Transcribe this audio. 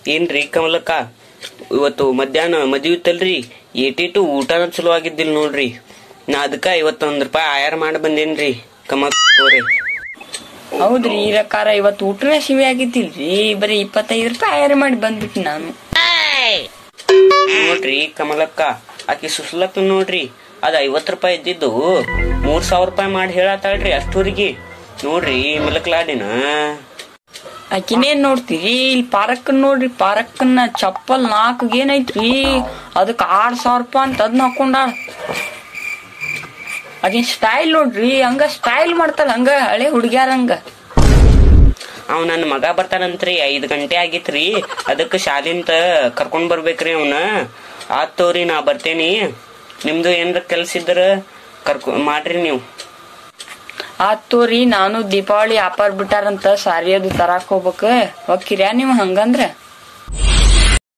ಏನ್ರಿ ಕಮಲಕ್ಕ ಇವತ್ತು ಮಧ್ಯಾಹ್ನ ಮದ್ವಿ ಇತ್ತಲ್ರಿ ಏಟಿಟು ಊಟನ ಚಲೋ ಆಗಿದ್ದಿಲ್ಲ ನೋಡ್ರಿ ನಾ ಅದಕ್ಕ ಐವತ್ತೊಂದ್ ರೂಪಾಯಿ ಆಯಾರ ಮಾಡಿ ಬಂದೇನ್ರಿ ಕಮಲ್ ಹೌದ್ರಿ ರಕಾರ ಇವತ್ತು ಊಟನೇ ಶಿವಿ ಆಗಿದ್ದಿಲ್ರಿ ಬರೀ ಇಪ್ಪತ್ತೈದು ರೂಪಾಯಿ ಆಯರ್ ಮಾಡಿ ಬಂದ್ಬಿಟ್ಟು ನಾನು ನೋಡ್ರಿ ಕಮಲಕ್ಕ ಆಕಿ ಸುಸ್ಲಕ್ಕ ನೋಡ್ರಿ ಅದ್ ಐವತ್ ರೂಪಾಯಿ ಇದ್ದಿದ್ದು ಮೂರ್ ಸಾವಿರ ರೂಪಾಯಿ ಮಾಡಿ ಹೇಳತ್ತಾಳ್ರಿ ಅಷ್ಟೂರಿಗೆ ನೋಡ್ರಿ ಮಲಕ್ಲಾಡಿನ ಆಕಿನೇನ್ ನೋಡ್ತೀರಿ ಇಲ್ಲಿ ಪಾರಕ್ಕನ್ ನೋಡ್ರಿ ಪಾರಕ್ಕನ್ನ ಚಪ್ಪಲ್ ನಾಲ್ಕು ಏನೈತ್ರಿ ಅದಕ್ಕೆ ಆರ್ ಸಾವಿರ ರೂಪಾಯಿ ಅಂತ ಅದನ್ನ ಹಾಕೊಂಡಾಳ ಆಗಿನ ಸ್ಟೈಲ್ ನೋಡ್ರಿ ಹಂಗ ಸ್ಟೈಲ್ ಮಾಡ್ತಾಳ ಹಂಗ ಹಳೆ ಹುಡುಗ್ಯಾರ ಹಂಗ ಅವ್ ನನ್ನ ಮಗ ಬರ್ತಾನಂತ್ರಿ ಐದ್ ಗಂಟೆ ಆಗಿತ್ರಿ ಅದಕ್ಕೆ ಶಾಲಿಂತ ಕರ್ಕೊಂಡ್ ಬರ್ಬೇಕ್ರಿ ಅವನ ಆತ್ ತೋರಿ ನಾ ಬರ್ತೇನಿ ನಿಮ್ದು ಏನ್ರ ಕೆಲ್ಸ ಇದ್ರ ಕರ್ಕೊ ಮಾಡ್ರಿ ನೀವು ಆತ್ ತೋರಿ ನಾನು ದೀಪಾವಳಿ ಆಫರ್ ಬಿಟ್ಟಾರಂತ ಸಾರಿ ಅದು ತರಾಕ್ ಹೋಗ್ಬೇಕ ಹೋಗ್ಕಿರ್ಯಾ ನೀವು ಹಂಗಂದ್ರ